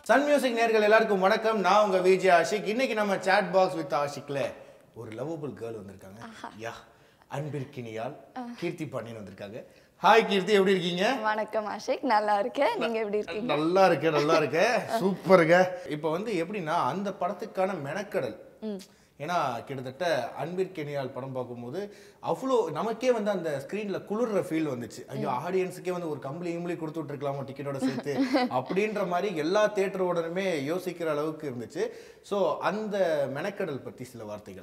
Sun music நேர்கள் எல்லாருக்கும் வணக்கம் நான் உங்க விஜய் ஆஷிக் இன்னைக்கு நம்ம சாட் பாக்ஸ் வித் ஆஷிக்ல ஒரு லவபிள் கேர்ள் வந்திருக்காங்க யா அன்பிற்கினியால் கீர்த்தி பாண்டியன் வந்திருக்காங்க ஹாய் கீர்த்தி எப்படி இருக்கீங்க வணக்கம் ஆஷிக் நல்லா இருக்கேன் நீங்க எப்படி இருக்கீங்க நல்லா இருக்கு நல்லா இருக்கு சூப்பருங்க இப்போ வந்து எப்படின்னா அந்த படத்துக்கான மெனக்கடல் ஏன்னா கிட்டத்தட்ட அன்பிற்கெனியால் படம் பார்க்கும்போது அவ்வளோ நமக்கே வந்து அந்த ஸ்க்ரீன்ல குளிர்ற ஃபீல் வந்துச்சு ஐயோ ஆடியன்ஸுக்கே வந்து ஒரு கம்பளி இம்பளி கொடுத்து விட்டுருக்கலாமோ டிக்கெட்டோட சேர்த்து அப்படின்ற மாதிரி எல்லா தேட்டரோடனுமே யோசிக்கிற அளவுக்கு இருந்துச்சு ஸோ அந்த மெனக்கடல் பத்தி சில வார்த்தைகள்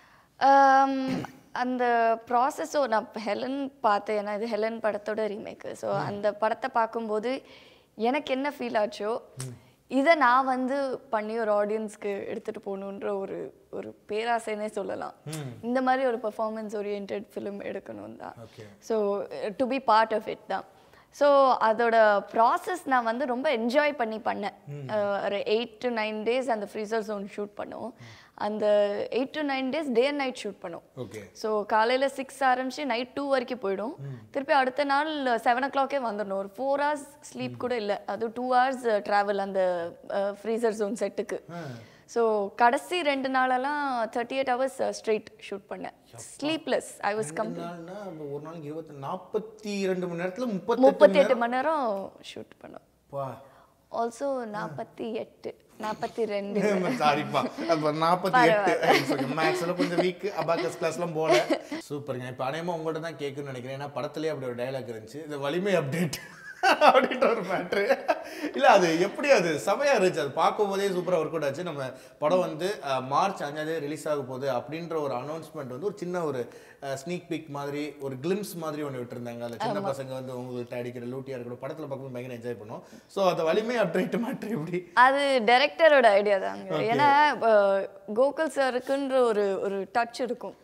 ஆம், அந்த ப்ராசஸோ நான் ஹெலன் பார்த்தேன் ஏன்னா இது ஹெலன் படத்தோட ரீமேக்கு ஸோ அந்த படத்தை பார்க்கும்போது எனக்கு என்ன ஃபீல் ஆச்சோ இதை நான் வந்து பண்ணி ஒரு ஆடியன்ஸ்க்கு எடுத்துட்டு போகணுன்ற ஒரு ஒரு பேராசைனே சொல்லலாம் இந்த மாதிரி ஒரு பெர்ஃபார்மன்ஸ் ஓரியன்ட் ஃபிலிம் எடுக்கணும் தான் okay so to be part of it தான் ஸோ அதோட ப்ராசஸ் நான் வந்து ரொம்ப என்ஜாய் பண்ணி பண்ணேன் அஹ் ஒரு எயிட் டு நைன் டேஸ் அந்த ஃப்ரீசர் ஜோன் ஷூட் பண்ணோம் அந்த eight to nine days day and night shoot பண்ணோம் ஓகே ஸோ காலையில் சிக்ஸ் ஆரம்பிச்சு நைட் டூ வரைக்கும் போயிடும் திருப்பி அடுத்த நாள் செவன் ஓ கிளாக்கே வந்துடணும் ஒரு ஃபோர் ஹவர்ஸ் ஸ்லீப் கூட இல்லை அது டூ ஹவர்ஸ் ட்ராவல் அந்த ஃப்ரீசர் ஜோன் செட்டுக்கு ஸோ கடைசி ரெண்டு நாளெல்லாம் thirty eight hours straight shoot பண்ணேன் ஸ்லீப்லெஸ் ஐ வாஸ் கம் ரெண்டு நாள்னா நம்ம ஒரு நாளைக்கு இருபத்தி நாற்பத்தி ரெண்டு மணி நேரத்துல முப்பத்தி முப்பத்தி எட்டு மணி நேரம் ஷூட் பண்ணோம் பா ஆல்சோ நாற்பத்தி எட்டு நாற்பத்தி ரெண்டு சாரிப்பா அப்ப நாற்பத்தி எட்டு மேக்ஸ்ல கொஞ்சம் வீக் அபாக்கஸ் கிளாஸ்லாம் போல சூப்பருங்க இப்போ அநேகமா உங்கள்ட்ட தான் கேட்கணும்னு நினைக்கிறேன் ஏன்னா படத்துலயே அப்படி ஒரு டயலாக் இருந்துச்சு இந்த வலிமை அப்டேட் அப்படின்ற ஒரு மேட்ரு இல்ல அது எப்படி அது செமையா இருந்துச்சு அது பார்க்கும் போதே சூப்பரா ஒர்க் அவுட் ஆச்சு நம்ம படம் வந்து அஹ், மார்ச் அஞ்சாம் தேதி ரிலீஸ் ஆக போகுது அப்படின்ற ஒரு அனௌன்ஸ்மெண்ட் வந்து ஒரு சின்ன ஒரு ஸ்னீக் பிக் மாதிரி ஒரு கிளிம்ஸ் மாதிரி ஒன்று விட்டுருந்தாங்க அதில் சின்ன பசங்க வந்து உங்களுக்கு அடிக்கிற லூட்டியா இருக்கட்டும் படத்துல பார்க்கும்போது பயங்கர என்ஜாய் பண்ணோம் ஸோ அந்த வலிமை அப்டேட் மேட்ரு எப்படி அது டைரக்டரோட ஐடியா தாங்க ஏன்னா அஹ், கோகுல் சாருக்குன்ற ஒரு ஒரு டச் இருக்கும்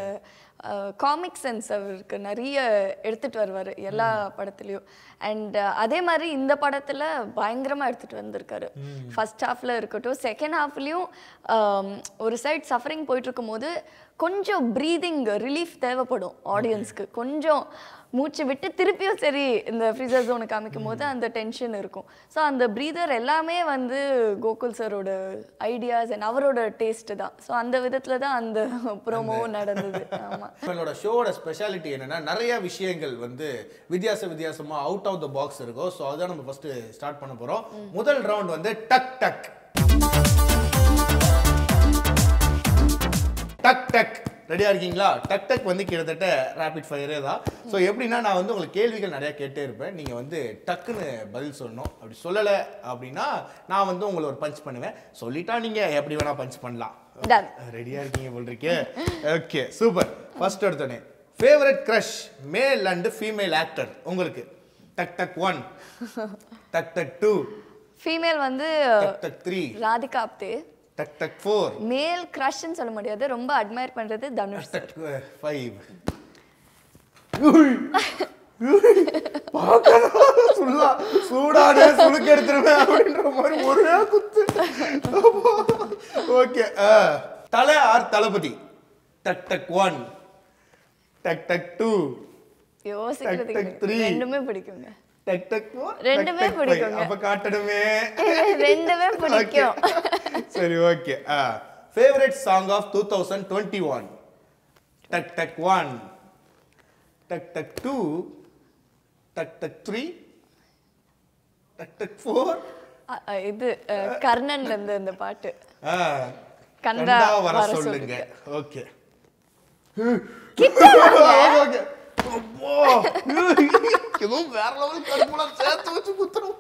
காமிக் சென்ஸ் அவருக்கு நிறைய எடுத்துட்டு வருவார் எல்லா படத்துலையும் அண்ட் அதே மாதிரி இந்த படத்துல பயங்கரமா எடுத்துட்டு வந்திருக்காரு ஃபர்ஸ்ட் ஹாஃப்ல இருக்கட்டும் செகண்ட் ஹாஃப்லயும் ஒரு சைட் சஃபரிங் போயிட்டு இருக்கும்போது கொஞ்சம் ப்ரீதிங் ரிலீஃப் தேவைப்படும் ஆடியன்ஸ்க்கு கொஞ்சம் மூச்சு விட்டு திருப்பியும் சரி இந்த ஃப்ரீசர் ஜோனை காமிக்கும் போது அந்த டென்ஷன் இருக்கும் ஸோ அந்த ப்ரீதர் எல்லாமே வந்து கோகுல் சாரோட ஐடியாஸ் அண்ட் அவரோட டேஸ்ட் தான் ஸோ அந்த விதத்துல தான் அந்த ப்ரோமோவும் நடந்தது ஆமா என்னோட ஷோவோட ஸ்பெஷாலிட்டி என்னன்னா நிறைய விஷயங்கள் வந்து வித்தியாச வித்தியாசமா அவுட் ஆஃப் த பாக்ஸ் இருக்கும் ஸோ அதான் நம்ம ஃபர்ஸ்ட் ஸ்டார்ட் பண்ண போறோம் முதல் ரவுண்ட் வந்து டக் டக் டக் டக் ரெடியா இருக்கீங்களா டக் டக் வந்து கிட்டத்தட்ட ரேபிட் ஃபயரே தான் ஸோ எப்படின்னா நான் வந்து உங்களுக்கு கேள்விகள் நிறைய கேட்டே இருப்பேன் நீங்க வந்து டக்குன்னு பதில் சொல்லணும் அப்படி சொல்லலை அப்படின்னா நான் வந்து உங்களை ஒரு பஞ்ச் பண்ணுவேன் சொல்லிட்டா நீங்க எப்படி வேணா பஞ்ச் பண்ணலாம் Done. ரெடியா இருக்கீங்க போல் இருக்கே ஓகே சூப்பர் ஃபர்ஸ்ட் எடுத்தோடனே favourite crush male and female actor உங்களுக்கு டக் டக் ஒன் டக் டக் டூ ஃபீமேல் வந்து டக் டக் த்ரீ ராதிகா ஆப்தே டக் டக் ஃபோர் மேல் க்ரஷ்ன்னு சொல்ல முடியாது ரொம்ப அட்மையர் பண்றது தனுஷ் டக் ஃபைவ் சுல்லா சூடானே சுளுக்கு எடுத்துருவேன் அப்படின்ற மாதிரி ஒரே குத்து ஓகே தலை ஆர் தளபதி டக் டக் ஒன் டக் டக் டூ யோசிக்கிறதுக்கு டக், டக், three. ரெண்டுமே பிடிக்குங்க டக் டக் four, ரெண்டுமே டக், டக், five. பிடிக்குங்க. அப்ப காட்டணுமே ரெண்டுமே பிடிக்கும் Okay. சரி okay favourite song of two thousand twenty one டக் டக் ஒன் டக் டக் டூ டக் டக் த்ரீ டக் டக் ஃபோர் அ- அ, இது அ, கர்ணன்ல இருந்து இந்த பாட்டு கண்டா கண்டா வர வர சொல்லுங்க ஓகே கிட்ட வாங்க. ஏதோ வேற லெவல் கருப்புலாம் சேர்த்து வச்சு குத்துறோம்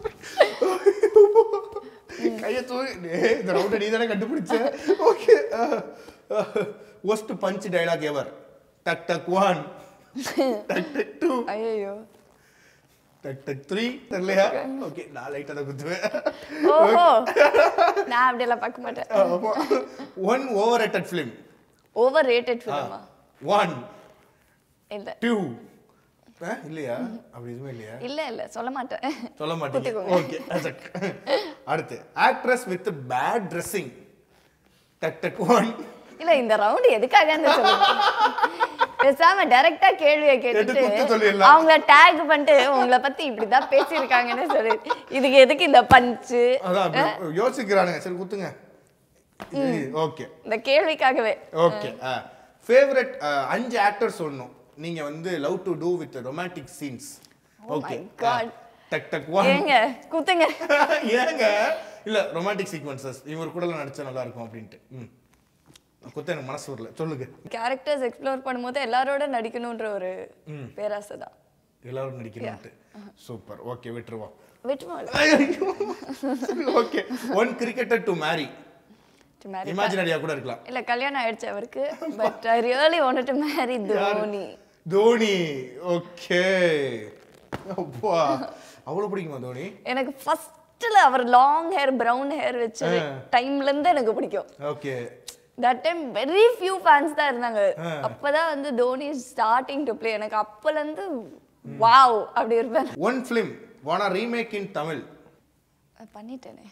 கையை தூக்கி டேய், இந்த ரவுண்டை நீ தானே கண்டுபிடிச்ச okay worst punch dialogue ever டக் டக் ஒன் டக் டக் டூ ஐயோ டக் டக் த்ரீ தெரியலையா ஓகே நான் லைட்டாக தான் குத்துவேன் ஓஹோ நான் அப்படியெல்லாம் பார்க்க மாட்டேன் one overrated film overrated ஃபிலிமா ஒன் இல்ல டூ இல்லையா அப்படி எதுவுமே இல்லையா இல்ல இல்ல சொல்ல மாட்டேன் சொல்ல மாட்டீங்க குத்திக்கோங்க. ஓகே அடுத்து ஆக்ட்ரஸ் வித் பேட் ட்ரெஸ்ஸிங் டக் டக் ஒன் இல்ல இந்த ரவுண்ட் எதுக்காக சொல்லுங்க பேசாம டைரக்டா கேள்வியை கேட்டுட்டு குத்து சொல்லிடலாம். அவங்கள டேக் பண்ணிட்டு உங்களை பத்தி இப்படிதான் பேசியிருக்காங்கன்னு சொல்லி இதுக்கு எதுக்கு இந்த பஞ்சு அதான் அப்படி யோசிக்கிறானுங்க சரி குத்துங்க ஓகே இந்த கேள்விக்காகவே ஓகே ஃபேவரட் அஞ்சு ஆக்டர் சொல்லணும் நீங்க வந்து love to do with romantic scenes okay God. டக் டக் ஒன் ஏங்க குத்துங்க ஏங்க இல்ல ரொமான்டிக் சீக்வன்சஸ் இவர் கூட நடிச்சா நல்லா இருக்கும் அப்படின்ட்டு ம் குத்த எனக்கு மனசு வரல சொல்லுங்க கேரக்டர்ஸ் எக்ஸ்ப்ளோர் பண்ணும்போது எல்லாரோட நடிக்கணுன்ற ஒரு பேராசை தான் எல்லாரும் நடிக்கணும்ட்டு சூப்பர் ஓகே விட்டுருவோம் விட்டுருவோம் okay one cricketer to marry இமேஜினரியா கூட இருக்கலாம் இல்ல கல்யாணம் ஆயிடுச்சு அவருக்கு but I really wanted to marry Dhoni Dhoni okay அப்பா அவ்வளவு பிடிக்குமா தோனி எனக்கு ஃபர்ஸ்ட்ல அவர் லாங் ஹேர் பிரவுன் ஹேர் வச்சு டைம்ல இருந்து எனக்கு பிடிக்கும் okay that time very few fans தான் இருந்தாங்க அப்பதான் வந்து தோனி ஸ்டார்டிங் டு ப்ளே எனக்கு அப்பல இருந்து வாவ் அப்படி இருப்பேன் one film wanna remake in Tamil பண்ணிட்டேனே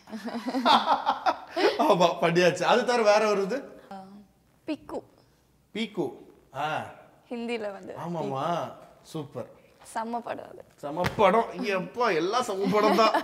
ஆமா பண்ணியாச்சு அது தவிர வேற வருது பிக்கு பீக்கு ஆ ஹிந்தில வந்து ஆமாமா சூப்பர் செம்ம படம் அது செம படம் எப்பா எல்லாம் செம படம் தான்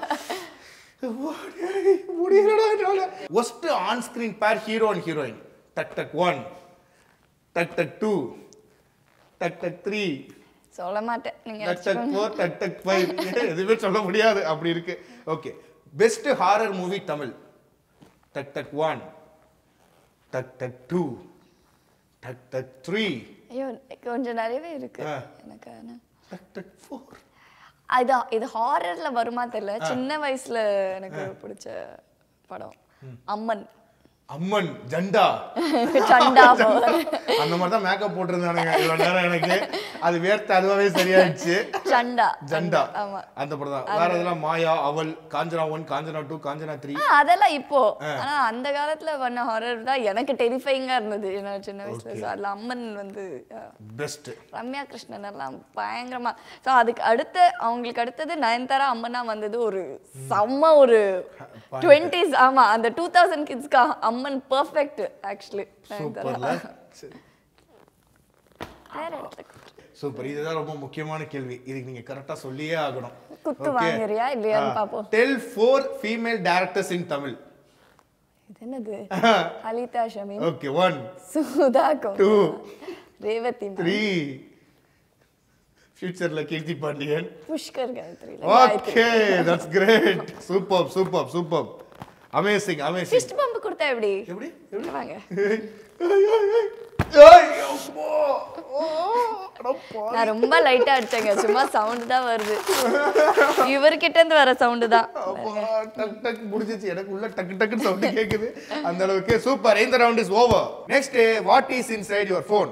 முடியலடா worst on screen pair hero and heroine டக் டக் ஒன் டக் டக் டூ டக் டக் த்ரீ சொல்ல மாட்டேன் நீங்க டக் டக் ஃபோர் டக் டக் ஃபைவ் எதுவுமே சொல்ல முடியாது அப்படி இருக்கு okay best horror movie Tamil டக் டக் ஒன் டக் டக் டூ டக் டக் த்ரீ ஐயோ கொஞ்சம் நிறையவே இருக்கு ஆ. எனக்கு ஆனா டக் டக் ஃபோர் இது இது ஹாரர்ல வருமா தெரியல சின்ன வயசுல எனக்கு பிடிச்ச படம் அம்மன் அம்மன் ஜண்டா சண்டா போர் அந்த மாதிரி தான் மேக்கப் போட்டிருந்தானுங்க இவ்வளவு நேரம் எனக்கு அது வேர்த்து அதுவாவே சரியாயிடுச்சு சண்டா ஜண்டா ஆமா அந்த படம் தான் வேற இதெல்லாம் மாயா அவள் Kanchana one Kanchana two Kanchana three ஆ, அதெல்லாம் இப்போ ஆனா அந்த காலத்துல பண்ண ஹாரர் தான் எனக்கு டெரிஃபைங்கா இருந்தது நான் சின்ன வயசுல So, அதுல அம்மன் வந்து ஆ, பெஸ்ட் ரம்யா கிருஷ்ணன் எல்லாம் பயங்கரமா ஸோ அதுக்கு அடுத்து அவங்களுக்கு அடுத்தது நயன்தாரா அம்மனா வந்தது ஒரு செம்ம ஒரு டுவெண்ட்டிஸ் ஆமா அந்த டூ தௌசண்ட் கிட்ஸ்க்கு அம்மன் பர்ஃபெக்ட் ஆக்சுவலி சூப்பர்ல வேற இடத்துக்கு சூப்பர் இதுதான் ரொம்ப முக்கியமான கேள்வி இதுக்கு நீங்க கரெக்டா சொல்லியே ஆகணும் குத்து வாங்குறியா இல்லையான்னு பாப்போம் tell four female directors in Tamil இது என்னது Halitha Shameem okay one Sudha two Gokul, Revathi ma'am, three ஃபியூச்சர்ல Keerthi Pandian Pushkar Gayathri okay that's great super super super amazing amazing fist bump கொடுத்தா எப்படி எப்படி எப்படி வாங்க நான் ரொம்ப லைட்டா அடிச்சேங்க சும்மா சவுண்ட் தான் வருது இவர்கிட்ட இருந்து வர சவுண்ட் தான் டக் டக் முடிஞ்சிச்சு எனக்கு உள்ள டக்கு டக்குன்னு சவுண்ட் கேக்குது அந்த அளவுக்கு சூப்பர் இந்த round is over next what is inside your phone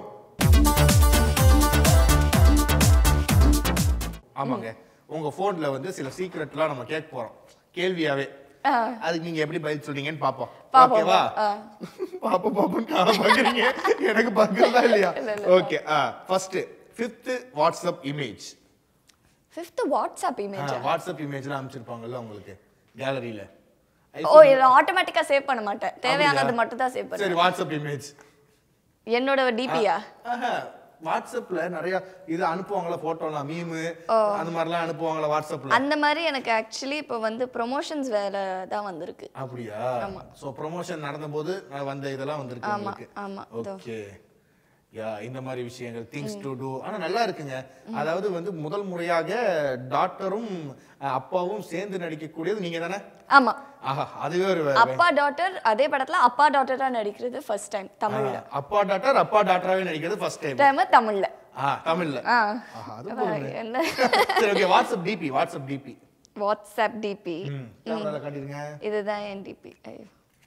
ஆமாங்க உங்க போன்ல வந்து சில சீக்ரெட்லாம் நம்ம கேட்க போறோம் கேள்வியாவே அதுக்கு நீங்க எப்படி பதில் சொல்றீங்கன்னு பாப்போம் பாப்போம். ஓகேவா ஆ. பாப்போம் பாப்போம் காண பாக்குறீங்க எனக்கு பாக்குறதா இல்லையா okay first fifth WhatsApp image fifth WhatsApp image WhatsApp இமேஜ்லாம் அனுப்பிச்சிருப்பாங்கல்ல உங்களுக்கு கேலரியில ஓ இதை ஆட்டோமேட்டிக்கா சேவ் பண்ண மாட்டேன் தேவையானது மட்டும் தான் சேவ் பண்ணுவேன் சரி வாட்ஸ்அப் இமேஜ் என்னோட டிபியா வாட்ஸ்அப்ல நிறைய இது அனுப்புவாங்களா போட்டோலாம் மீமு அந்த மாதிரிலாம் அனுப்புவாங்களா வாட்ஸ்அப்ல அந்த மாதிரி எனக்கு ஆக்சுவலி இப்போ வந்து ப்ரொமோஷன்ஸ் வேலை தான் வந்திருக்கு அப்படியா சோ ப்ரொமோஷன் நடந்தபோது நான் வந்த இதெல்லாம் வந்திருக்கு உங்களுக்கு ஆமா, இதோ. ஓகே யா இந்த மாதிரி விஷயங்கள் திங்ஸ் டு டூ ஆனா நல்லா இருக்குங்க அதாவது வந்து முதல் முறையாக டாக்டரும் அப்பாவும் சேர்ந்து நடிக்கக்கூடியது நீங்க தானே ஆமா ஆஹா அதுவே ஒரு வே- அப்பா டாட்டர் அதே படத்துல அப்பா டாட்டரா நடிக்கிறது ஃபர்ஸ்ட் டைம் தமிழ்ல அப்பா டாக்டர் அப்பா டாக்டராவே நடிக்கிறது ஃபர்ஸ்ட் டைம் டைம் தமிழ்ல ஆ தமிழ்ல ஆ ஆஹா, அது அதான் என்ன சரி okay WhatsApp DP WhatsApp DP WhatsApp DP ம் கேமரால காட்டிருங்க இதுதான் என் டிபி ஐயோ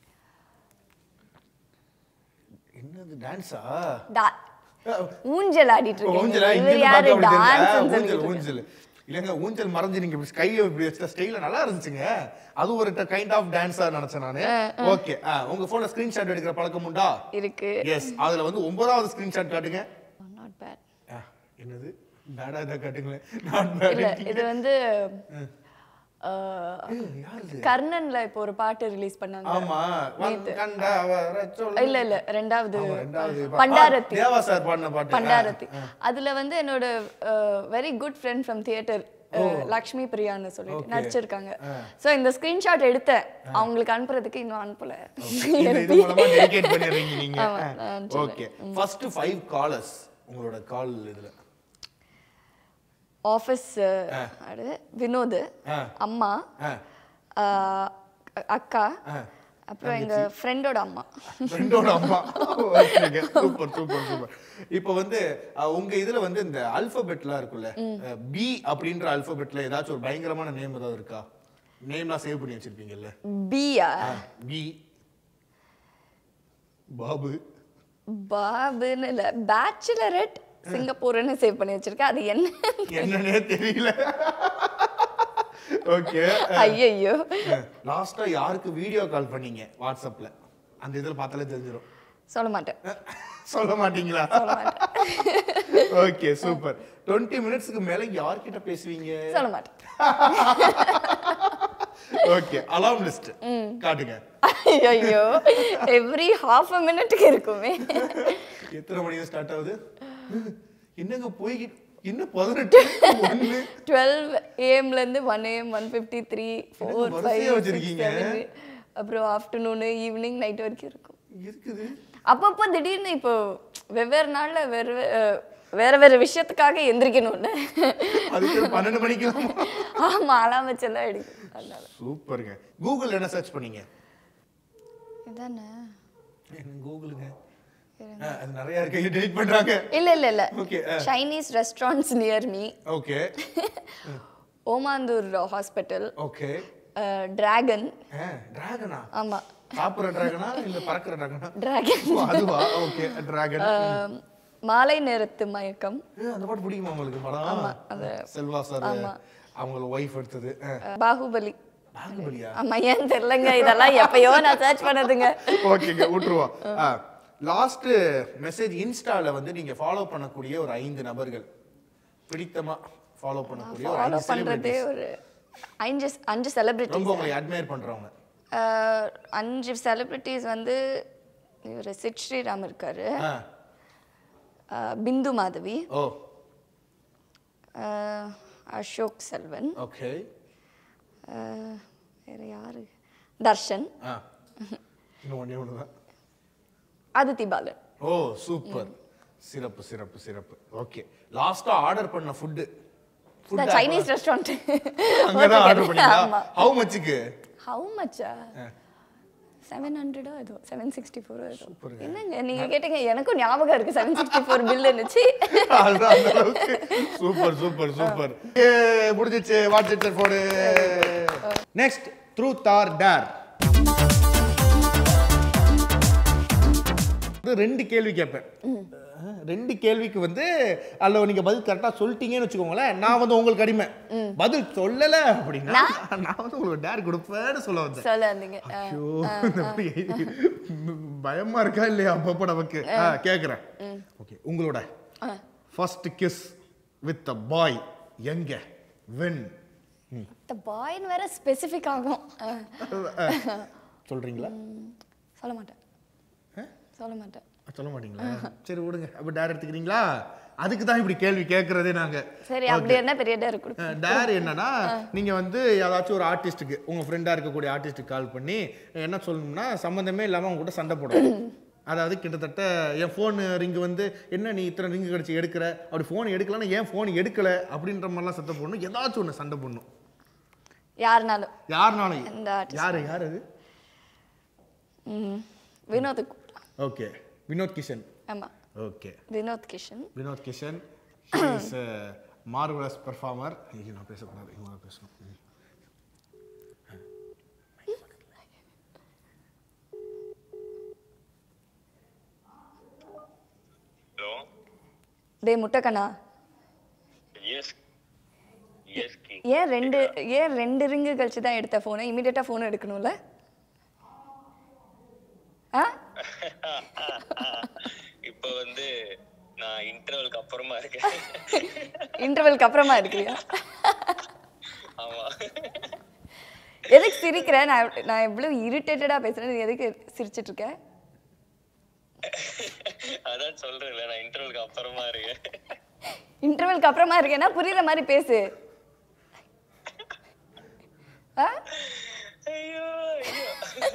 என்னது டான்ஸா டா ஊஞ்சல் ஆடிட்டு ஊஞ்சலா இருக்கேன் இங்க இவர் யாரு இருந்து டான்ஸ் ஊஞ்சல் ஊஞ்சல் இல்லங்க ஊஞ்சல் மறைஞ்சு நீங்க இப்படி கையை இப்படி வச்ச ஸ்டைல நல்லா இருந்துச்சுங்க அது ஒரு கைண்ட் ஆஃப் டான்ஸா நினைச்சேன் நானு ஓகே உங்க போன்ல ஸ்கிரீன்ஷாட் எடுக்கிற பழக்கம் உண்டா இருக்கு எஸ் அதுல வந்து ஒன்பதாவது ஸ்கிரீன்ஷாட் காட்டுங்க நாட் பேட் ஆ, என்னது பேடா இதை காட்டுங்களேன் நாட் பேட் இல்ல இது வந்து அஹ், ஏய், யார் இது கர்ணன்ல இப்போ ஒரு பாட்டு ரிலீஸ் பண்ணாங்க ஆமா கண்டா வர சொல்ல இல்ல இல்ல ரெண்டாவது ஆமா, ரெண்டாவது பா- பண்டாரத்தி தேவா சார் பாடின பாட்டு பண்டாரத்தி அதுல வந்து என்னோட very good friend from theatre Lakshmi பிரியான்னு சொல்லிட்டு நடிச்சிருக்காங்க சோ இந்த ஸ்கிரீன்ஷாட் எடுத்தேன் அவங்களுக்கு அனுப்புறதுக்கு இன்னும் அனுப்பல இந்த இது மூலமா டெடிகேட் பண்ணிடுறீங்க நீங்க ஆமா, நான் ஓகே ஃபர்ஸ்ட் ஃபைவ் காலர்ஸ் உங்களோட கால் இதுல ஆஃபீஸ் அது வினோத் ஆ. அம்மா ஆ. அஹ், அக்கா அப்புறம் எங்க ஃப்ரெண்டோட அம்மா ஃப்ரெண்டோட அம்மா சூப்பர் சூப்பர் சூப்பர் இப்போ வந்து அஹ், உங்க இதுல வந்து இந்த அல்பபெட்லாம் இருக்குல்ல பி அப்படின்ற அல்பபெட்ல ஏதாச்சும் ஒரு பயங்கரமான நேம் ஏதாவது இருக்கா நேம்லாம் சேவ் பண்ணி வச்சிருப்பீங்கல்ல பியா பி பாபு பாபுன்னு இல்ல பேச்சுலரட் சிங்கப்பூர்னு சேவ் பண்ணி வச்சிருக்கேன் அது என்ன என்னன்னே தெரியல ஓகே ஐயோ லாஸ்டா யாருக்கு வீடியோ கால் பண்ணீங்க வாட்ஸ்அப்ல அந்த இதுல பார்த்தாலே தெரிஞ்சிடும் சொல்ல மாட்டேன் சொல்ல மாட்டீங்களா ஓகே சூப்பர் 20 மினிட்ஸ்க்கு மேல யார்கிட்ட பேசுவீங்க சொல்ல மாட்டேன் ஓகே அலாம் லிஸ்ட் காட்டுங்க ஐயோ எவ்ரி ஹாஃப் அ மினிட்டுக்கு இருக்குமே எத்தனை மணிக்கு ஸ்டார்ட் ஆகுது என்னங்க போய் இன்னும் பதினெட்டு ஒண்ணு டுவெல் ஏஎம்ல இருந்து one AM one fifty three four வரிசையா ஃபைவ் வச்சிருக்கீங்க. அப்புறம் ஆஃப்டர்நூனு ஈவினிங் நைட் வரைக்கும் இருக்கும் இருக்குது அப்பப்போ திடீர்னு இப்போ வெவ்வேறு நாள்ல வேறு வே- அஹ் வேற வேற விஷயத்துக்காக எந்திரிக்கணும்ல அதுக்கு பன்னெண்டு மணிக்கு ஆமா அலாம் வச்செல்லாம் எடுக்கும் அதனால சூப்பருங்க கூகுள் என்ன சர்ச் பண்ணீங்க இதானே என்ன கூகுளுங்க ஆ, அது நிறைய இருக்கு டெலிட் பண்றாங்க இல்ல இல்ல இல்ல Okay, Chinese restaurants near me okay Omanthur hospital okay dragon டிராகனா ஆமா சாப்பிடுற டிராகனா இல்ல பறக்கிற டிராகனா டிராகன் அதுவா ஓகே டிராகன் மாலை நேரத்து மயக்கம் அந்த பாட்டு பிடிக்குமா உங்களுக்கு படம் செல்வா சார் அவங்கள ஒய்ஃப் எடுத்தது ஆ. அஹ், பாகுபலி பாகுபலியா ஆமா ஏன் தெரியலங்க இதெல்லாம் எப்பயோ நான் சர்ச் பண்ணதுங்க ஓகேங்க விட்டுருவோம் லாஸ்ட் மெசேஜ் இன்ஸ்டால வந்து நீங்க ஃபாலோ பண்ணக்கூடிய ஒரு ஐந்து நபர்கள் பிடித்தமா ஃபாலோ பண்ணக்கூடிய ஒரு ஃபாலோ ஐந்து பண்றதே celebrities. ஒரு அஞ்சு அஞ்சு செலிபிரிட்டி ரொம்ப உங்களை அட்மையர் பண்றவங்க அஞ்சு செலிபிரிட்டிஸ் வந்து இவர் சிட் ஸ்ரீராம் இருக்காரு ஆ. அஹ், பிந்து மாதவி ஓ அஹ், அசோக் செல்வன் ஓகே அஹ், வேற யாரு தர்ஷன் ஆ இன்னும் ஒண்ணே ஒண்ணுதான் அதித்தி பாலன் ஓ சூப்பர் சிறப்பு சிறப்பு சிறப்பு ஓகே லாஸ்டா ஆர்டர் பண்ண ஃபுட் ஃபுட் சைனீஸ் ரெஸ்டாரண்ட் அங்கதான் ஆர்டர் பண்ணீங்களா ஆமா ஹவு மச்சுக்கு ஹவு மச்சா செவன் ஹண்ட்ரடோ ஏதோ செவன் சிக்ஸ்டி ஃபோரோ ஏதோ சூப்பருங்க. என்னங்க நீங்க கேட்டீங்க எனக்கும் ஞாபகம் இருக்கு செவன் சிக்ஸ்டி ஃபோர் பில் இருந்துச்சு அதுதான் அந்த அளவுக்கு சூப்பர் சூப்பர் சூப்பர் ஏ முடிஞ்சிச்சு வாட்ஸ் இட் போடு நெக்ஸ்ட் ட்ரூத் ஆர் டேர் ரெண்டு கேள்வி கேட்பேன் அஹ், ரெண்டு கேள்விக்கு வந்து அதில் நீங்க பதில் கரெக்டா சொல்லிட்டீங்கன்னு வச்சுக்கோங்களேன் நான் வந்து உங்களுக்கு அடிமை பதில் சொல்லல அப்படின்னா நான் வந்து உங்களுக்கு டேர் கொடுப்பேன்னு சொல்ல வந்தேன் சொல்ல இருந்தீங்க ஐயோ, இந்த அப்படி பயமா இருக்கா இல்லையா அப்பப்போ நமக்கு ஆ, கேக்குறேன் ஓகே உங்களோட first kiss with a boy எங்க வென் இந்த பாய்னு வேற ஸ்பெசிஃபிக் ஆகும் அஹ், சொல்றீங்களா சொல்ல மாட்டேன் சொல்ல மாட்டேன் சொல்ல மாட்டீங்களா சரி விடுங்க அப்ப டேர் எடுத்துக்கிறீங்களா அதுக்கு தான் இப்படி கேள்வி கேட்கறதே நாங்க சரி அப்படி என்ன பெரிய டேர் கொடு டேர் என்னன்னா நீங்க வந்து ஏதாச்சும் ஒரு ஆர்டிஸ்ட்டுக்கு உங்க ஃப்ரெண்டா இருக்கக்கூடிய ஆர்டிஸ்ட்டுக்கு கால் பண்ணி என்ன சொல்லணும்னா சம்மந்தமே இல்லாம அவங்க கூட சண்டை போடணும் அதாவது கிட்டத்தட்ட என் ஃபோன் ரிங்கு வந்து என்ன நீ இத்தனை ரிங்கு கடிச்சு எடுக்கிற அப்படி ஃபோன் எடுக்கலன்னா ஏன் ஃபோன் எடுக்கல அப்படின்ற மாதிரிலாம் சத்தம் போடணும் ஏதாச்சும் ஒன்று சண்டை போடணும் யாருனாலும் யாருனாலும் இந்த artist. யாரு யார் அது ம், வினோத் கூப்பிடலாம் ஓகே வினோத் கிஷன் ஆமா okay Vinoth Kishan Vinoth Kishan is marvellous performer ஐயோ நான் பேசக்கூடாது இவங்க பேசணும் ம். ஹலோ டே முட்டைக்கண்ணா எஸ் எஸ் கிங் ஏன் ரெண்டு ஏன் ரெண்டு ரிங்கு கழிச்சு தான் எடுத்த ஃபோனை இமீடியட்டாக ஃபோன் எடுக்கணும்ல ஆ இப்போ வந்து நான் இன்டர்வலுக்கு அப்புறமா இருக்கேன் இன்டர்வெல்க்கு அப்புறமா இருக்கிறியா ஆமா எதுக்கு சிரிக்கிறேன் நான் நான் எவ்வளவு இரிட்டேட்டடா பேசுறேன் நீ எதுக்கு சிரிச்சிட்டு இருக்க அதான் சொல்றேன்ல நான் இன்டர்வலுக்கு அப்புறமா இருக்கேன் இன்டர்வெல்க்கு அப்புறமா இருக்கேன்னா புரியுற மாதிரி பேசு ஆ? ஐயோ ஐயோ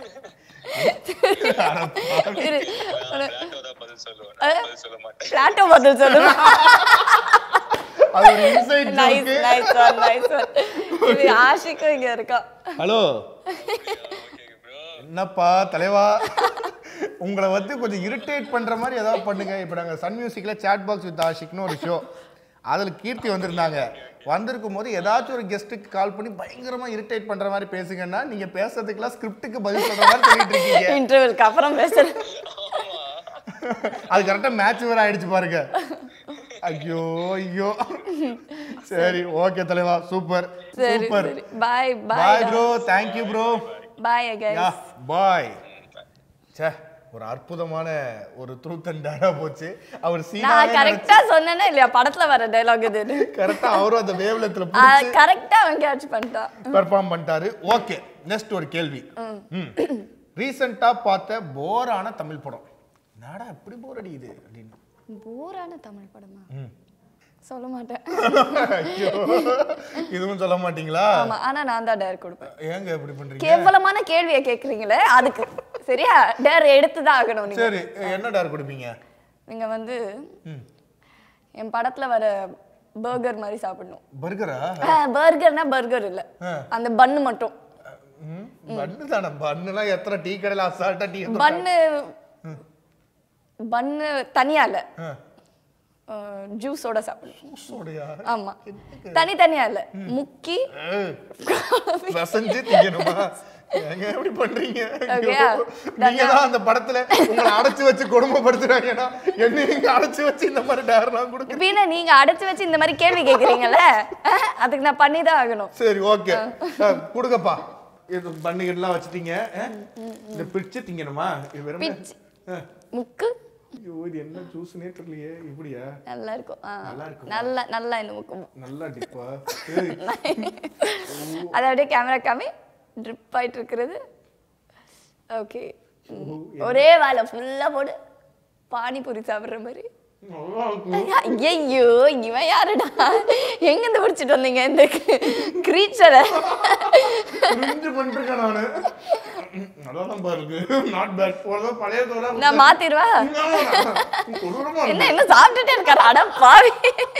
இரு. பிளாட்டோ தான் பதில் சொல்லுவேன் நான் பதில் சொல்ல மாட்டேன் பிளாட்டோ பதில் சொல்லு அது ஒரு inside nice nice one nice one இது ஆஷிக்கும் இங்க இருக்கான் ஹலோ ஓகே ப்ரோ என்னப்பா தலைவா உங்களை வந்து கொஞ்சம் இரிட்டேட் பண்ற மாதிரி ஏதாவது பண்ணுங்க இப்போ நாங்கள் சன் மியூசிக்ல சேட் பாக்ஸ் வித் ஆஷிக்னு ஒரு ஷோ அதில் கீர்த்தி வந்திருந்தாங்க வந்திருக்கும் போது ஏதாச்சும் ஒரு கெஸ்ட்டுக்கு கால் பண்ணி பயங்கரமா இரிட்டேட் பண்ற மாதிரி பேசுங்கன்னா நீங்க பேசுறதுக்கெல்லாம் ஸ்கிரிப்டுக்கு பதில் சொல்ற மாதிரி சொல்லிட்டு இருக்கீங்க இன்டர்வெல்க்கு அப்புறம் பேசுறேன் அது கரெக்டாக மேட்ச் வேற ஆயிடுச்சு பாருங்க ஐயோ ஐயோ சரி ஓகே தலைவா சூப்பர் சரி சூப்பர் சரி bye bye bye bro thank you bro bye yeah guys bye ச்சே ஒரு அற்புதமான ஒரு ட்ரூத் அண்ட் டேரா போச்சு அவர் நான் சீனாவே கரெக்டா சொன்னேனே இல்லையா படத்துல வர டைலாக் இது கரெக்டா அவரும் அந்த வேவ்லெத்துல கரெக்டா அவன் கேட்ச் பண்ணிட்டான் பெர்ஃபார்ம் பண்ணிட்டாரு ஓகே நெக்ஸ்ட் ஒரு கேள்வி ரீசெண்டா பார்த்த போரான தமிழ் படம் என்னடா இப்படி போர் அடிக்குது அப்படின்னு போரான தமிழ் படமா சொல்ல மாட்டேன் ஐயோ இதுவும் சொல்ல மாட்டீங்களா ஆமா ஆனா நான் தான் டேர் கொடுப்பேன் ஏங்க இப்படி பண்றீங்க கேவலமான கேள்வியை கேக்குறீங்களே அதுக்கு சரியா டேர் எடுத்து தான் ஆகணும் நீங்க சரி என்ன டார் கொடுப்பீங்க நீங்க வந்து என் படத்துல வர பர்கர் மாதிரி சாப்பிடணும் பர்கரா பர்கர்னா பர்கர் இல்ல அந்த பன்னு மட்டும் பண்ணு தானே பண்ணுலாம் எத்தனை டீ கடையில் அசால்ட்டா டீ பன்னு பன்னு தனியா இல்ல ஜூஸோட சாப்பிடணும் சோடையா ஆமா தனித்தனியா இல்ல முக்கி ரசஞ்சு திங்கணுமா ஏங்க எப்படி பண்றீங்க Okay, ஐயோ, done நீங்க தான் அந்த படத்துல உங்களை அடைச்சு வச்சு கொடுமைப்படுத்துறாங்கன்னா என்ன நீங்க அடைச்சு வச்சு இந்த மாதிரி டேர்லாம் கொடுக்க பின்ன நீங்க அடைச்சு வச்சு இந்த மாதிரி கேள்வி கேக்குறீங்கல்ல அதுக்கு நான் பண்ணி தான் ஆகணும் சரி ஓகே கொடுங்கப்பா இது பண்ணிக்கிட்டுலாம் வச்சுட்டீங்க அஹ், இந்த பிடிச்சு திங்கணுமா இது வெறும் பிச்சு. முக்கு ஐயோ இது என்ன ஜூஸ்னே தெரியலையே இப்படியா நல்லா இருக்கும் ஆ. நல்லா இருக்குமா? நல்லா நல்லா இந்த முக்கு நல்லா டிப்பா அதை அப்படியே கேமரா காமி ட்ரிப் ஆயிட்டு இருக்கிறது ஓகே ஒரே வாழை ஃபுல்லா போடு பானிபூரி சாப்பிடுற மாதிரி நல்லா இருக்கும் ஐயோ இவன் யாருடா எங்க இருந்து பிடிச்சிட்டு வந்தீங்க இந்த கிரீச்சரை புரிஞ்சு பண்ணிருக்கேன் நானு நல்லா தான் பாருக்கு நாட் பேட் போறதோ பழைய தோட நான் மாத்திடுவா கொடூரமா என்ன என்ன சாப்பிட்டுட்டே இருக்காரு அட பாவி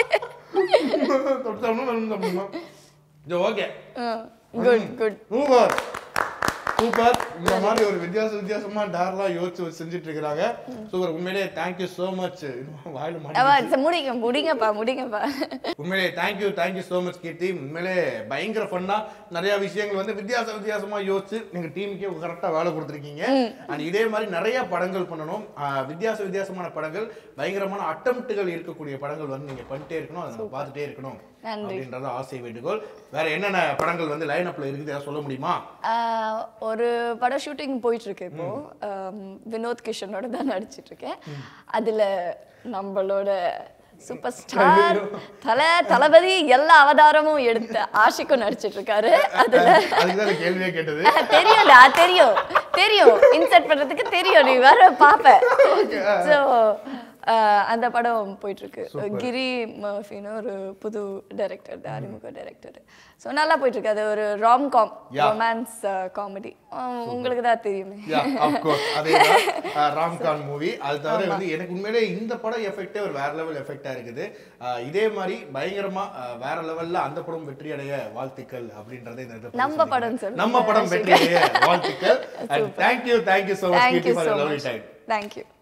okay good good super super இந்த மாதிரி ஒரு வித்தியாச வித்தியாசமா டேர்லாம் யோசிச்சு வச்சு செஞ்சுட்டு இருக்கிறாங்க சூப்பர் உண்மையிலேயே தேங்க்யூ ஸோ மச் வாயில மாட்டி அவா சரி, முடிங்க முடிங்கப்பா முடிங்கப்பா உண்மையிலே thank you thank you so much Keerthi உண்மையிலே பயங்கர ஃபன்னா நிறைய விஷயங்கள் வந்து வித்தியாச வித்தியாசமா யோசிச்சு நீங்க டீமுக்கே கரெக்டாக வேலை கொடுத்துருக்கீங்க அண்ட் இதே மாதிரி நிறைய படங்கள் பண்ணணும் ஆஹ் வித்தியாச வித்தியாசமான படங்கள் பயங்கரமான அட்டம்ப்ட்டுகள் இருக்கக்கூடிய படங்கள் வந்து நீங்க பண்ணிட்டே இருக்கணும் அதை நம்ம பார்த்துட்டே இருக்கணும் நன்றி. அப்படின்றத ஆசை வேண்டுகோள் வேற என்னென்ன படங்கள் வந்து லைன் அப்ல இருக்குது ஏதாவது சொல்ல முடியுமா ஆஹ், ஒரு படம் ஷூட்டிங் போயிட்டு இருக்கு இப்போ ஆம், வினோத் கிஷனோட தான் நடிச்சிட்டு இருக்கேன் அதுல நம்மளோட சூப்பர் ஸ்டார் தல தளபதி எல்லா அவதாரமும் எடுத்த ஆஷிக்கும் நடிச்சிட்டு இருக்காரு அதுல அதுக்கு தான் இந்த கேள்வியே கேட்டது தெரியும்டா தெரியும் தெரியும் இன்சர்ட் பண்றதுக்கு தெரியும் நீ வேற பாப்ப ஸோ அந்த படம் போயிட்டு இருக்கு கிரி மர்ஃபின்னு ஒரு புது டைரக்டர் அறிமுக டைரக்டர் ஸோ நல்லா போயிட்டு இருக்கு அது ஒரு rom com Yeah. Romance comedy உங்களுக்கு தான் தெரியுமே யா அஃப்கோர்ஸ் அதே ராம்கான் மூவி அது தவிர வந்து எனக்கு உண்மையிலே இந்த படம் எஃபெக்டே ஒரு வேற லெவல் எஃபெக்டா இருக்குது அஹ் இதே மாதிரி பயங்கரமா அஹ் வேற லெவல்ல அந்த படம் வெற்றி அடைய வாழ்த்துக்கள் அப்படின்றத இந்த இடத்துல நம்ம சொல்லிக்கிறேன். படம் சொல்லுங்க. நம்ம படம் வெற்றி அடைய வாழ்த்துக்கள் and thank you thank you so much thank you for so lovely much time thank you